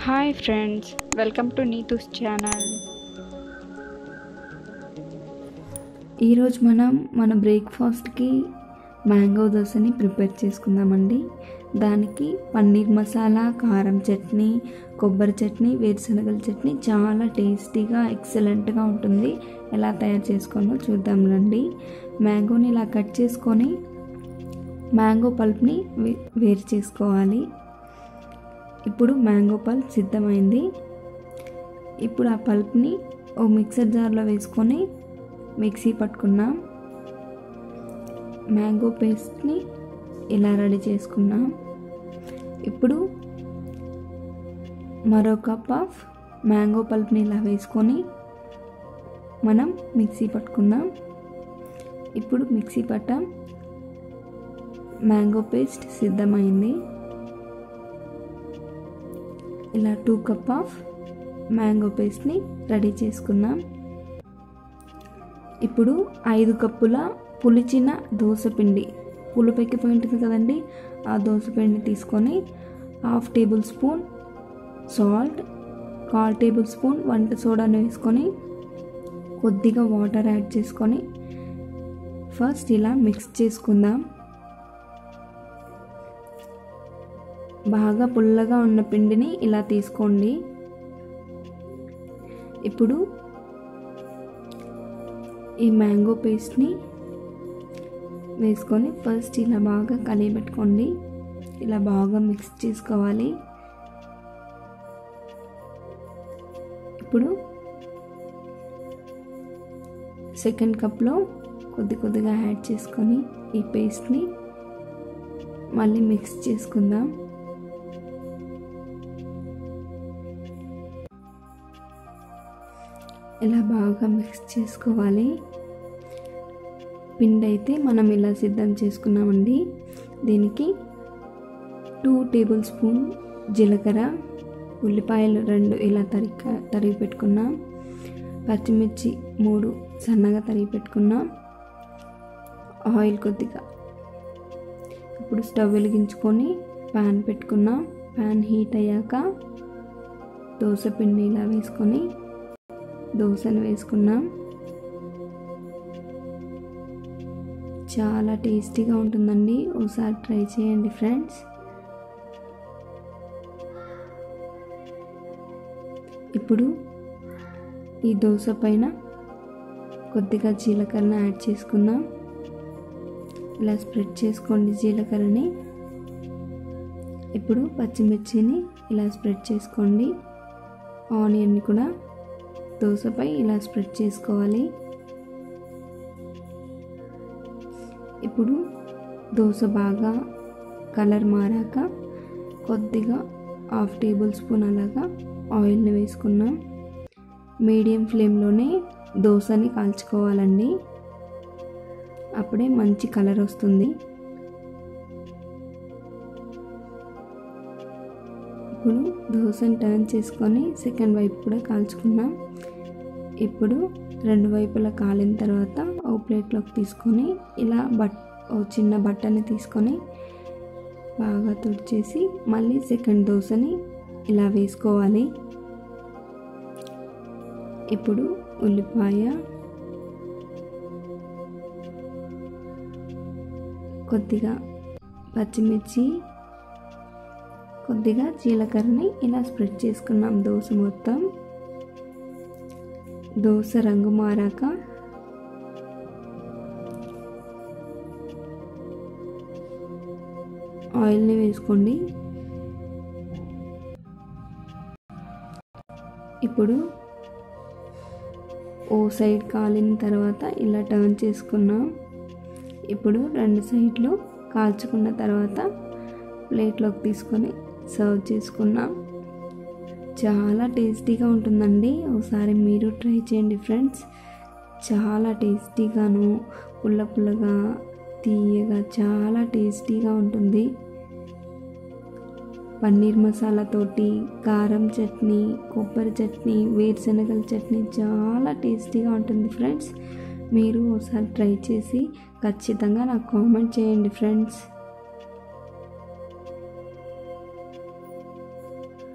hi friends welcome to Neetu's channel ఈరోజు మనం మన బ్రేక్ఫాస్ట్కి మ్యాంగో దోశని ప్రిపేర్ చేసుకుందామండి దానికి పన్నీర్ మసాలా కారం చట్నీ కొబ్బరి చట్నీ వేరుశనగల చట్నీ చాలా టేస్టీగా ఎక్సలెంట్గా ఉంటుంది ఎలా తయారు చేసుకోవాలో చూద్దాం రండి మ్యాంగోని ఇలా కట్ చేసుకొని మ్యాంగో పల్ప్ని వే- వేరు చేసుకోవాలి ఇప్పుడు మ్యాంగో పల్ప్ సిద్ధమైంది ఇప్పుడు ఆ పల్ప్ని ఓ మిక్సర్ జార్లో వేసుకొని మిక్సీ పట్టుకున్నాం మ్యాంగో పేస్ట్ని ఇలా రెడీ చేసుకున్నాం ఇప్పుడు మరో కప్ ఆఫ్ మ్యాంగో పల్ప్ని ఇలా వేసుకొని మనం మిక్సీ పట్టుకుందాం ఇప్పుడు మిక్సీ పట్టాం మ్యాంగో పేస్ట్ సిద్ధమైంది ఇలా టూ కప్ ఆఫ్ మ్యాంగో పేస్ట్ని రెడీ చేసుకున్నాం ఇప్పుడు ఐదు కప్పుల పులిచిన దోసపిండి పులుపు ఎక్కిపోయి ఉంటుంది కదండి ఆ దోసపిండి తీసుకొని హాఫ్ టేబుల్ స్పూన్ సాల్ట్ కాల్ టేబుల్ స్పూన్ వంట సోడాను వేసుకొని కొద్దిగా వాటర్ యాడ్ చేసుకొని ఫస్ట్ ఇలా మిక్స్ చేసుకుందాం బాగా పుల్లగా ఉన్న పిండిని ఇలా తీసుకోండి ఇప్పుడు ఈ మ్యాంగో పేస్ట్ని వేసుకొని ఫస్ట్ ఇలా బాగా కలియబెట్టుకోండి ఇలా బాగా మిక్స్ చేసుకోవాలి ఇప్పుడు సెకండ్ కప్లో కొద్ది కొద్దిగా యాడ్ చేసుకొని ఈ పేస్ట్ని మళ్ళీ మిక్స్ చేసుకుందాం ఇలా బాగా మిక్స్ చేసుకోవాలి పిండి అయితే మనం ఇలా సిద్ధం చేసుకున్నామండి దీనికి టూ టేబుల్ స్పూన్ జీలకర్ర ఉల్లిపాయలు రెండు ఇలా తరిక తరిగి పెట్టుకున్నాం పచ్చిమిర్చి మూడు సన్నగా తరిగి పెట్టుకున్నాం ఆయిల్ కొద్దిగా ఇప్పుడు స్టవ్ వెలిగించుకొని ప్యాన్ పెట్టుకున్నాం ప్యాన్ హీట్ అయ్యాక దోశ పిండి ఇలా వేసుకొని దోశను వేసుకున్నాం చాలా టేస్టీగా ఉంటుందండి ఒకసారి ట్రై చేయండి ఫ్రెండ్స్ ఇప్పుడు ఈ దోశ పైన కొద్దిగా జీలకర్రను యాడ్ చేసుకుందాం ఇలా స్ప్రెడ్ చేసుకోండి జీలకర్రని ఇప్పుడు పచ్చిమిర్చిని ఇలా స్ప్రెడ్ చేసుకోండి ఆనియన్ని కూడా దోశపై ఇలా స్ప్రెడ్ చేసుకోవాలి ఇప్పుడు దోశ బాగా కలర్ మారాక కొద్దిగా హాఫ్ టేబుల్ స్పూన్ అలాగా ఆయిల్ని వేసుకున్నాం మీడియం ఫ్లేమ్లోనే దోశని కాల్చుకోవాలండి అప్పుడే మంచి కలర్ వస్తుంది ఇప్పుడు దోశని టర్న్ చేసుకొని సెకండ్ వైపు కూడా కాల్చుకున్నాం ఇప్పుడు రెండు వైపులా కాలిన తర్వాత ఓ ప్లేట్లోకి తీసుకొని ఇలా బట్ ఓ చిన్న బట్టని తీసుకొని బాగా తుడిచేసి మళ్ళీ సెకండ్ దోశని ఇలా వేసుకోవాలి ఇప్పుడు ఉల్లిపాయ కొద్దిగా పచ్చిమిర్చి కొద్దిగా జీలకర్రని ఇలా స్ప్రెడ్ చేసుకున్నాం దోశ మొత్తం దోశ రంగు మారాక ఆయిల్ని వేసుకోండి ఇప్పుడు ఓ సైడ్ కాలిన తర్వాత ఇలా టర్న్ చేసుకున్నాం ఇప్పుడు రెండు సైడ్లు కాల్చుకున్న తర్వాత ప్లేట్లోకి తీసుకొని సర్వ్ చేసుకున్నాం చాలా టేస్టీగా ఉంటుందండి ఒకసారి మీరు ట్రై చేయండి ఫ్రెండ్స్ చాలా టేస్టీగాను పుల్ల పుల్లగా తీయగా చాలా టేస్టీగా ఉంటుంది పన్నీర్ మసాలాతోటి కారం చట్నీ కొబ్బరి చట్నీ వేరుశనగల చట్నీ చాలా టేస్టీగా ఉంటుంది ఫ్రెండ్స్ మీరు ఒకసారి ట్రై చేసి ఖచ్చితంగా నాకు కామెంట్ చేయండి ఫ్రెండ్స్